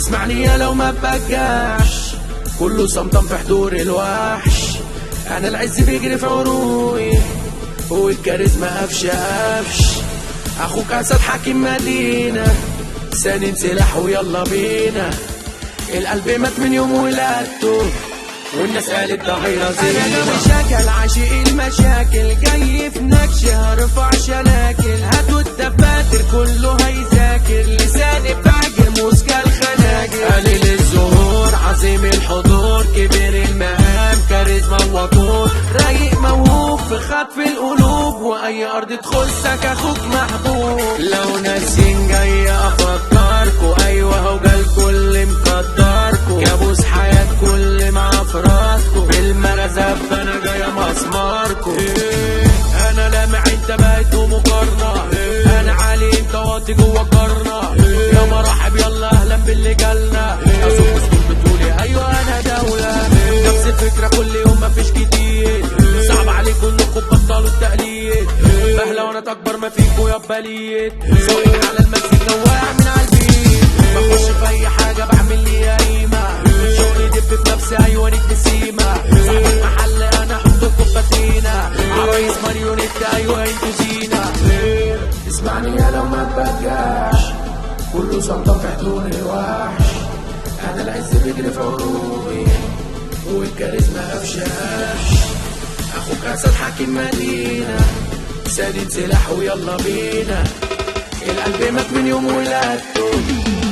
اسمعني يا لو ما بقاش كله صمتم في حضور الوحش انا العز بيجري في عروقي والكاريزما قفش قفش اخوك اسد حاكم مدينة ساند سلاح ويلا بينا القلب مات من يوم ولادته والناس قالت ده هيرازينا انا مشاكل عاشق المشاكل جاي في نكش هرفع شناكل هاتوا الدفاتر كله هيذاكر لساني فاجر موسكا الخناجر قليل الظهور عظيم الحضور كبير المقام كاريزما وطور رايق موهوب في خطف القلوب واي ارض تخصك اخوك محبوب لو ناسين جاي افكركوا ايوه هو جالكوا اللي مقدركوا كابوس حياة كل مع فراسكوا بالمرزب انا جاي مسماركوا إيه، انا لامع انت بقيت مقارنة انا عالي انت واطي جوا قرنة يا مرحب يلا اهلا باللي جالنا ازوق اسطول بتقولي ايوه انا دولة نفس الفكرة كل يوم مفيش جديد صعب عليكم انكم تبطلوا التقليد بهلة اكبر ما فيكوا يا بليد سويت على المزيكا واقع من على البيت بخش في اي حاجة بعمل لي قيمة شغلي دب في نفسي ايوه نجم سيما صاحب المحل انا حطكم باتينا عرايس ماريونيت ايوه انتوا زينة اسمعني يا لو ما تبقاش كله صمتم في حضور الوحش انا العز بيجري في عروقي والكاريزما قفشاش اخوك اسد حاكم مدينة سادد سلاح ويلا بينا القلب مات من يوم ولادته